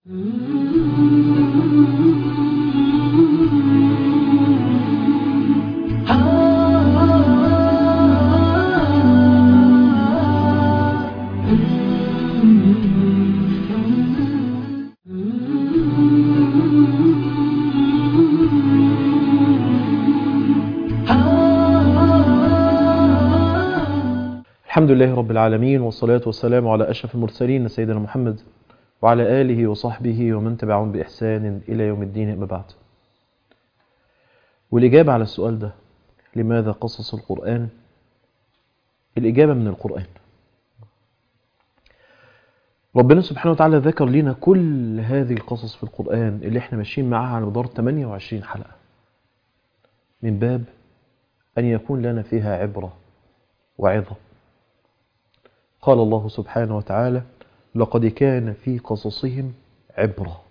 الحمد لله رب العالمين والصلاة والسلام على أشرف المرسلين سيدنا محمد وعلى آله وصحبه ومن تبعهم بإحسان إلى يوم الدين أما بعد والإجابة على السؤال ده لماذا قصص القرآن الإجابة من القرآن ربنا سبحانه وتعالى ذكر لنا كل هذه القصص في القرآن اللي احنا ماشيين معاها على مدار 28 حلقة من باب أن يكون لنا فيها عبرة وعظة قال الله سبحانه وتعالى لقد كان في قصصهم عبرة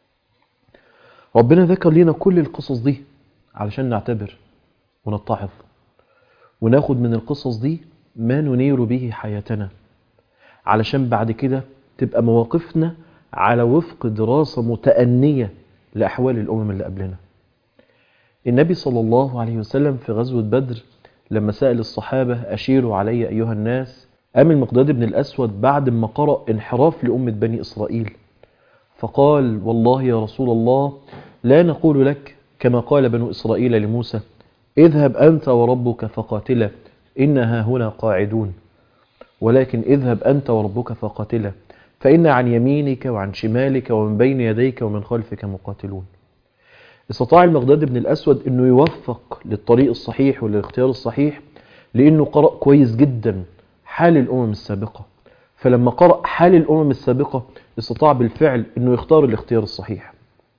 ربنا ذكر لنا كل القصص دي علشان نعتبر ونتعظ وناخد من القصص دي ما ننير به حياتنا علشان بعد كده تبقى مواقفنا على وفق دراسة متأنية لأحوال الأمم اللي قبلنا النبي صلى الله عليه وسلم في غزوة بدر لما سأل الصحابة أشيروا علي أيها الناس قام المقداد بن الأسود بعد ما قرأ انحراف لأمة بني إسرائيل فقال والله يا رسول الله لا نقول لك كما قال بنو إسرائيل لموسى اذهب أنت وربك فقاتلا إنها هنا قاعدون ولكن اذهب أنت وربك فقاتلا فإن عن يمينك وعن شمالك ومن بين يديك ومن خلفك مقاتلون استطاع المقداد بن الأسود أنه يوفق للطريق الصحيح وللاختيار الصحيح لأنه قرأ كويس جدا حال الأمم السابقة فلما قرأ حال الأمم السابقة استطاع بالفعل أنه يختار الاختيار الصحيح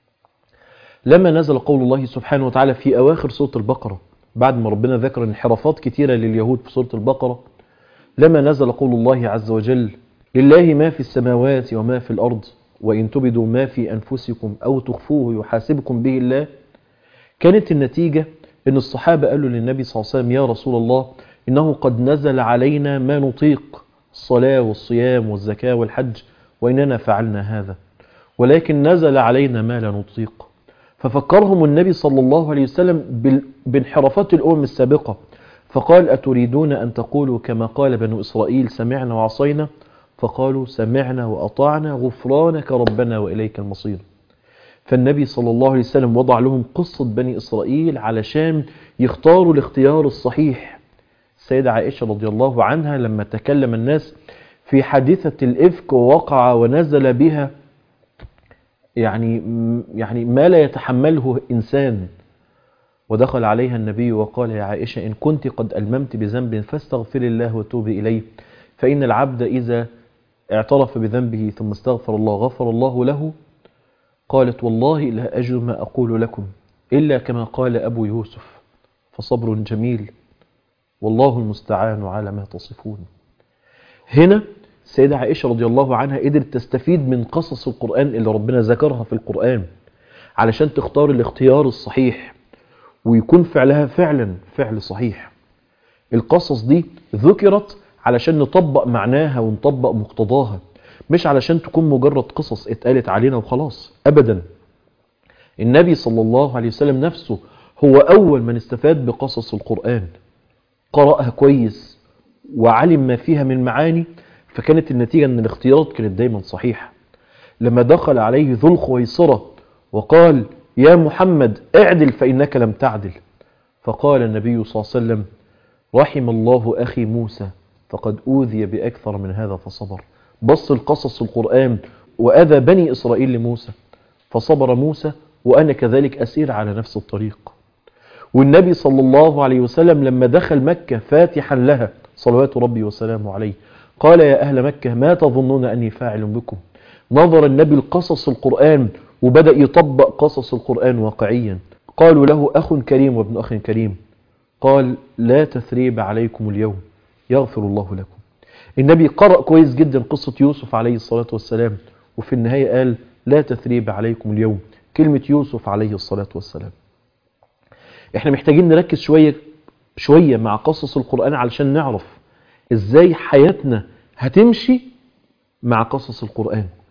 لما نزل قول الله سبحانه وتعالى في أواخر سورة البقرة بعد ما ربنا ذكر انحرافات كتيرة لليهود في سورة البقرة لما نزل قول الله عز وجل لله ما في السماوات وما في الأرض وإن تبدوا ما في أنفسكم أو تخفوه يحاسبكم به الله كانت النتيجة أن الصحابة قالوا للنبي صلى الله عليه وسلم يا رسول الله إنه قد نزل علينا ما نطيق الصلاة والصيام والزكاة والحج وإننا فعلنا هذا ولكن نزل علينا ما لا نطيق ففكرهم النبي صلى الله عليه وسلم بانحرافات الأمم السابقة فقال أتريدون أن تقولوا كما قال بنو إسرائيل سمعنا وعصينا فقالوا سمعنا وأطعنا غفرانك ربنا وإليك المصير فالنبي صلى الله عليه وسلم وضع لهم قصة بني إسرائيل علشان يختاروا الاختيار الصحيح السيدة عائشة رضي الله عنها لما تكلم الناس في حادثة الإفك ووقع ونزل بها يعني يعني ما لا يتحمله إنسان ودخل عليها النبي وقال يا عائشة إن كنت قد ألممت بذنب فاستغفر الله وتوبي إليه فإن العبد إذا اعترف بذنبه ثم استغفر الله غفر الله له قالت والله لا أجد ما أقول لكم إلا كما قال أبو يوسف فصبر جميل والله المستعان على ما تصفون هنا السيدة عائشة رضي الله عنها قدرت تستفيد من قصص القرآن اللي ربنا ذكرها في القرآن علشان تختار الاختيار الصحيح ويكون فعلها فعلا فعل صحيح القصص دي ذكرت علشان نطبق معناها ونطبق مقتضاها مش علشان تكون مجرد قصص اتقالت علينا وخلاص أبدا النبي صلى الله عليه وسلم نفسه هو أول من استفاد بقصص القرآن قرأها كويس وعلم ما فيها من معاني فكانت النتيجة أن الاختيارات كانت دايما صحيحة لما دخل عليه ذو الخويصرة وقال يا محمد اعدل فإنك لم تعدل فقال النبي صلى الله عليه وسلم رحم الله أخي موسى فقد أوذي بأكثر من هذا فصبر بص القصص القرآن وأذى بني إسرائيل لموسى فصبر موسى وأنا كذلك أسير على نفس الطريق والنبي صلى الله عليه وسلم لما دخل مكة فاتحا لها صلوات ربي وسلامه عليه قال يا أهل مكة ما تظنون أني فاعل بكم نظر النبي القصص القرآن وبدأ يطبق قصص القرآن واقعيا قالوا له أخ كريم وابن أخ كريم قال لا تثريب عليكم اليوم يغفر الله لكم النبي قرأ كويس جدا قصة يوسف عليه الصلاة والسلام وفي النهاية قال لا تثريب عليكم اليوم كلمة يوسف عليه الصلاة والسلام احنا محتاجين نركز شوية شوية مع قصص القرآن علشان نعرف ازاي حياتنا هتمشي مع قصص القرآن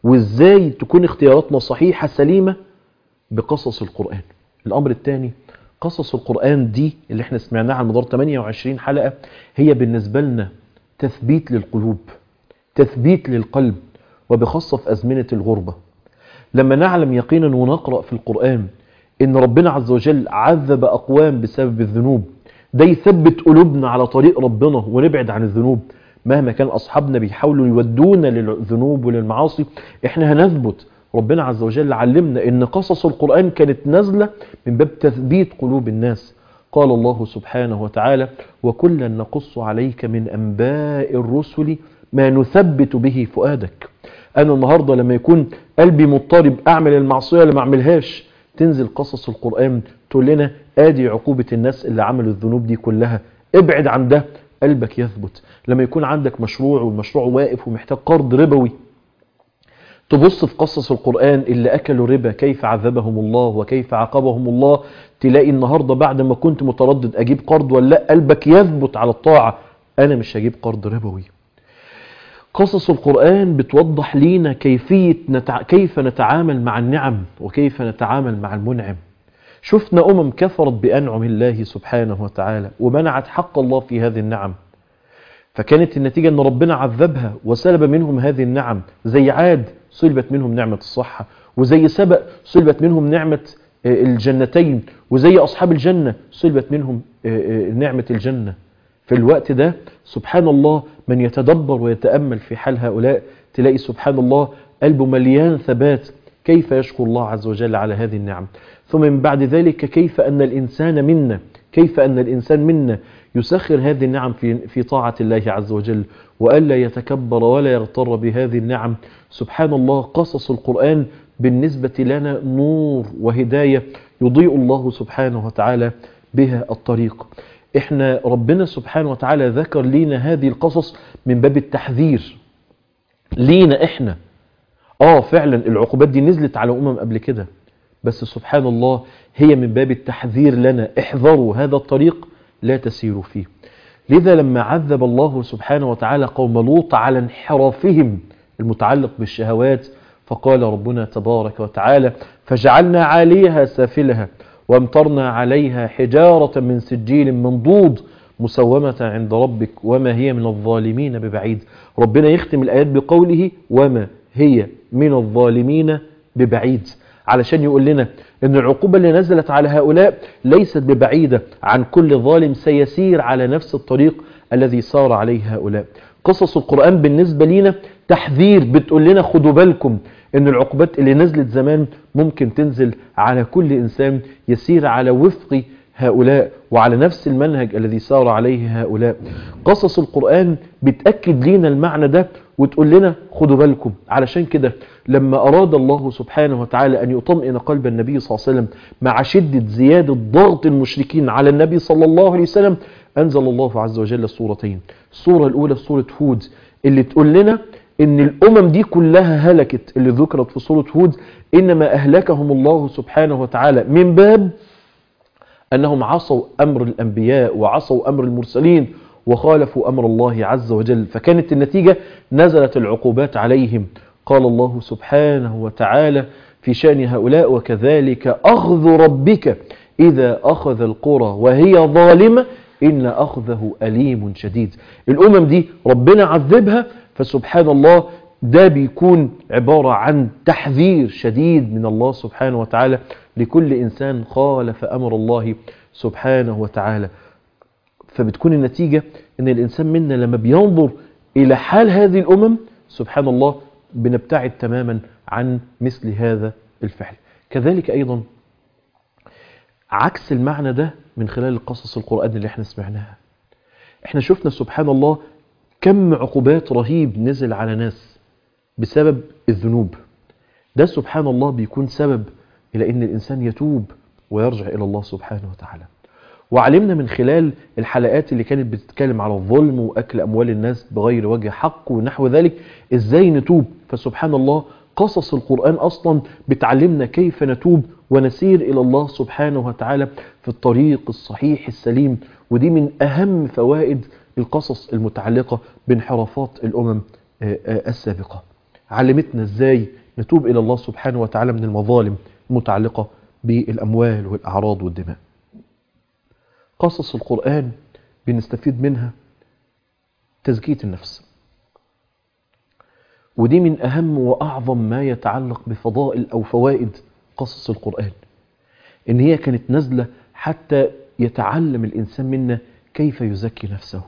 وازاي تكون اختياراتنا صحيحة سليمة بقصص القرآن الامر الثاني قصص القرآن دي اللي احنا سمعناها على مدار 28 حلقة هي بالنسبة لنا تثبيت للقلوب تثبيت للقلب وبخاصة في أزمنة الغربة لما نعلم يقينا ونقرأ في القرآن إن ربنا عز وجل عذب أقوام بسبب الذنوب ده يثبت قلوبنا على طريق ربنا ونبعد عن الذنوب مهما كان أصحابنا بيحاولوا يودونا للذنوب وللمعاصي إحنا هنثبت ربنا عز وجل علمنا إن قصص القرآن كانت نازلة من باب تثبيت قلوب الناس قال الله سبحانه وتعالى وكلا نقص عليك من أنباء الرسل ما نثبت به فؤادك أنا النهاردة لما يكون قلبي مضطرب أعمل المعصية اللي ما أعملهاش تنزل قصص القرآن تقول لنا آدي عقوبة الناس اللي عملوا الذنوب دي كلها ابعد عن ده قلبك يثبت لما يكون عندك مشروع والمشروع واقف ومحتاج قرض ربوي تبص في قصص القرآن اللي أكلوا ربا كيف عذبهم الله وكيف عاقبهم الله تلاقي النهاردة بعد ما كنت متردد أجيب قرض ولا لا قلبك يثبت على الطاعة أنا مش هجيب قرض ربوي قصص القرآن بتوضح لينا كيفية نتع... كيف نتعامل مع النعم وكيف نتعامل مع المنعم شفنا أمم كفرت بأنعم الله سبحانه وتعالى ومنعت حق الله في هذه النعم فكانت النتيجة أن ربنا عذبها وسلب منهم هذه النعم زي عاد سلبت منهم نعمة الصحة وزي سبأ سلبت منهم نعمة الجنتين وزي أصحاب الجنة سلبت منهم نعمة الجنة في الوقت ده سبحان الله من يتدبر ويتأمل في حال هؤلاء تلاقي سبحان الله قلبه مليان ثبات كيف يشكر الله عز وجل على هذه النعم ثم من بعد ذلك كيف أن الإنسان منا كيف أن الإنسان منا يسخر هذه النعم في, في طاعة الله عز وجل وألا يتكبر ولا يغتر بهذه النعم سبحان الله قصص القرآن بالنسبة لنا نور وهداية يضيء الله سبحانه وتعالى بها الطريق احنا ربنا سبحانه وتعالى ذكر لينا هذه القصص من باب التحذير لينا احنا اه فعلا العقوبات دي نزلت على امم قبل كده بس سبحان الله هي من باب التحذير لنا احذروا هذا الطريق لا تسيروا فيه لذا لما عذب الله سبحانه وتعالى قوم لوط على انحرافهم المتعلق بالشهوات فقال ربنا تبارك وتعالى فجعلنا عاليها سافلها وامطرنا عليها حجارة من سجيل منضود مسومة عند ربك وما هي من الظالمين ببعيد ربنا يختم الآيات بقوله وما هي من الظالمين ببعيد علشان يقول لنا ان العقوبة اللي نزلت على هؤلاء ليست ببعيدة عن كل ظالم سيسير على نفس الطريق الذي سار عليه هؤلاء قصص القرآن بالنسبة لنا تحذير بتقول لنا خدوا بالكم ان العقوبات اللي نزلت زمان ممكن تنزل على كل انسان يسير على وفق هؤلاء وعلى نفس المنهج الذي سار عليه هؤلاء قصص القرآن بتأكد لنا المعنى ده وتقول لنا خدوا بالكم علشان كده لما أراد الله سبحانه وتعالى أن يطمئن قلب النبي صلى الله عليه وسلم مع شدة زيادة ضغط المشركين على النبي صلى الله عليه وسلم أنزل الله عز وجل سورتين السورة الأولى سورة هود اللي تقول لنا ان الامم دي كلها هلكت اللي ذكرت في سورة هود انما اهلكهم الله سبحانه وتعالى من باب انهم عصوا امر الانبياء وعصوا امر المرسلين وخالفوا امر الله عز وجل فكانت النتيجة نزلت العقوبات عليهم قال الله سبحانه وتعالى في شأن هؤلاء وكذلك أخذ ربك إذا أخذ القرى وهي ظالمة إن أخذه أليم شديد الأمم دي ربنا عذبها فسبحان الله ده بيكون عبارة عن تحذير شديد من الله سبحانه وتعالى لكل إنسان خالف أمر الله سبحانه وتعالى فبتكون النتيجة أن الإنسان منا لما بينظر إلى حال هذه الأمم سبحان الله بنبتعد تماما عن مثل هذا الفعل كذلك أيضا عكس المعنى ده من خلال القصص القرآن اللي احنا سمعناها احنا شفنا سبحان الله كم عقوبات رهيب نزل على ناس بسبب الذنوب ده سبحان الله بيكون سبب إلى أن الإنسان يتوب ويرجع إلى الله سبحانه وتعالى وعلمنا من خلال الحلقات اللي كانت بتتكلم على الظلم وأكل أموال الناس بغير وجه حق ونحو ذلك إزاي نتوب فسبحان الله قصص القرآن أصلا بتعلمنا كيف نتوب ونسير إلى الله سبحانه وتعالى في الطريق الصحيح السليم ودي من أهم فوائد القصص المتعلقة بانحرافات الأمم السابقة علمتنا ازاي نتوب إلى الله سبحانه وتعالى من المظالم المتعلقة بالأموال والأعراض والدماء قصص القرآن بنستفيد منها تزكية النفس ودي من أهم وأعظم ما يتعلق بفضائل أو فوائد قصص القرآن إن هي كانت نازلة حتى يتعلم الإنسان منا كيف يزكي نفسه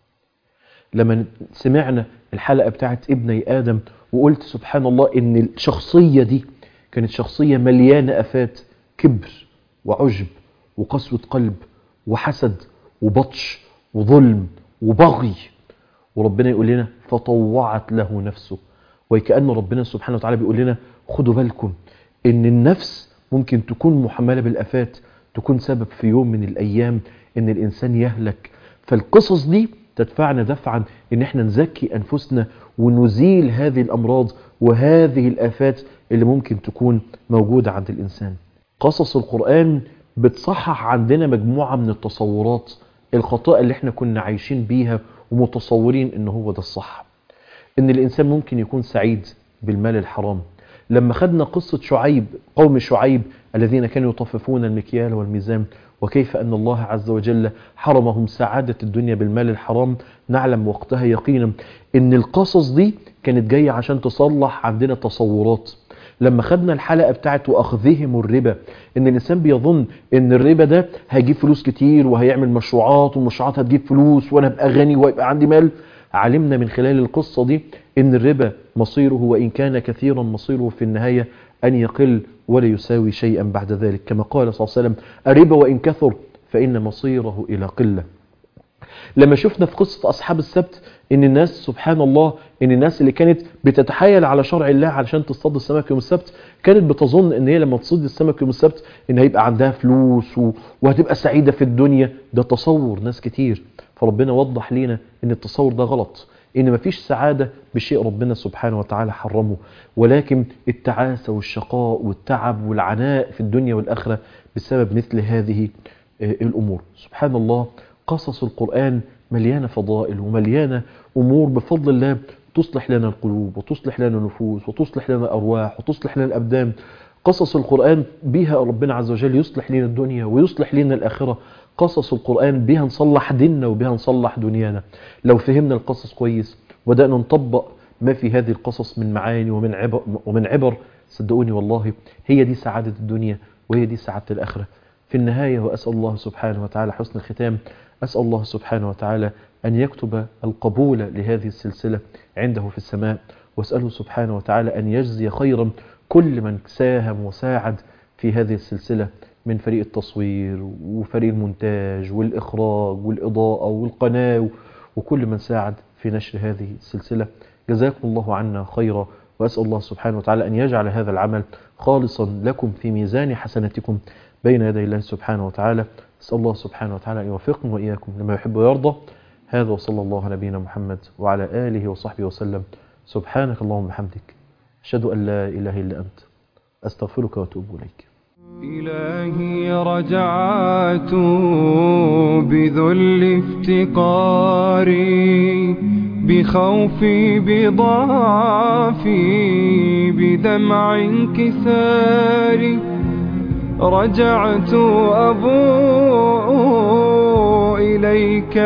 لما سمعنا الحلقة بتاعت ابني آدم وقلت سبحان الله إن الشخصية دي كانت شخصية مليانة أفات كبر وعجب وقسوة قلب وحسد وبطش وظلم وبغي وربنا يقول لنا فطوعت له نفسه وكأن ربنا سبحانه وتعالى بيقول لنا خدوا بالكم ان النفس ممكن تكون محملة بالأفات تكون سبب في يوم من الأيام ان الإنسان يهلك فالقصص دي تدفعنا دفعا ان احنا نزكي أنفسنا ونزيل هذه الأمراض وهذه الآفات اللي ممكن تكون موجودة عند الإنسان قصص القرآن بتصحح عندنا مجموعة من التصورات الخطأ اللي احنا كنا عايشين بيها ومتصورين ان هو ده الصح ان الانسان ممكن يكون سعيد بالمال الحرام لما خدنا قصة شعيب قوم شعيب الذين كانوا يطففون المكيال والميزان وكيف أن الله عز وجل حرمهم سعادة الدنيا بالمال الحرام نعلم وقتها يقينا أن القصص دي كانت جاية عشان تصلح عندنا تصورات لما خدنا الحلقة بتاعت وأخذهم الربا ان الإنسان بيظن ان الربا ده هيجيب فلوس كتير وهيعمل مشروعات والمشروعات هتجيب فلوس وأنا أبقى غني ويبقى عندي مال علمنا من خلال القصة دي ان الربا مصيره وإن كان كثيرا مصيره في النهاية أن يقل ولا يساوي شيئا بعد ذلك كما قال صلى الله عليه وسلم الربا وإن كثر فإن مصيره إلى قلة لما شفنا في قصة أصحاب السبت ان الناس سبحان الله ان الناس اللي كانت بتتحايل على شرع الله علشان تصطاد السمك يوم السبت كانت بتظن ان هي لما تصيد السمك يوم السبت ان هيبقى عندها فلوس و... وهتبقى سعيدة في الدنيا ده تصور ناس كتير فربنا وضح لينا ان التصور ده غلط ان مفيش سعادة بشيء ربنا سبحانه وتعالى حرمه ولكن التعاسة والشقاء والتعب والعناء في الدنيا والآخرة بسبب مثل هذه الأمور سبحان الله قصص القرآن مليانة فضائل ومليانة أمور بفضل الله تصلح لنا القلوب وتصلح لنا النفوس وتصلح لنا الأرواح وتصلح لنا الأبدان قصص القرآن بها ربنا عز وجل يصلح لنا الدنيا ويصلح لنا الآخرة قصص القرآن بها نصلح ديننا وبها نصلح دنيانا لو فهمنا القصص كويس وبدأنا نطبق ما في هذه القصص من معاني ومن عبر, ومن عبر صدقوني والله هي دي سعادة الدنيا وهي دي سعادة الآخرة في النهاية وأسأل الله سبحانه وتعالى حسن الختام أسأل الله سبحانه وتعالى أن يكتب القبول لهذه السلسلة عنده في السماء وأسأله سبحانه وتعالى أن يجزي خيرا كل من ساهم وساعد في هذه السلسلة من فريق التصوير وفريق المونتاج والإخراج والإضاءة والقناة وكل من ساعد في نشر هذه السلسلة جزاكم الله عنا خيرا وأسأل الله سبحانه وتعالى أن يجعل هذا العمل خالصا لكم في ميزان حسناتكم بين يدي الله سبحانه وتعالى أسأل الله سبحانه وتعالى أن يوفقنا وإياكم لما يحب ويرضى هذا وصلى الله على نبينا محمد وعلى آله وصحبه وسلم سبحانك اللهم وبحمدك أشهد أن لا إله إلا أنت أستغفرك وأتوب إليك إلهي رجعت بذل افتقاري بخوفي بضعفي بدمع انكساري رجعت أبوء إليك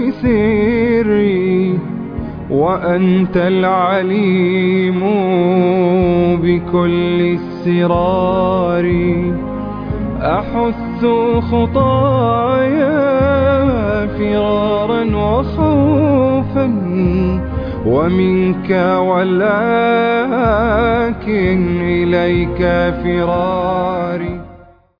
بسري وأنت العليم بكل السرار أحث خطايا فرارا وخوفا ومنك ولكن إليك فراري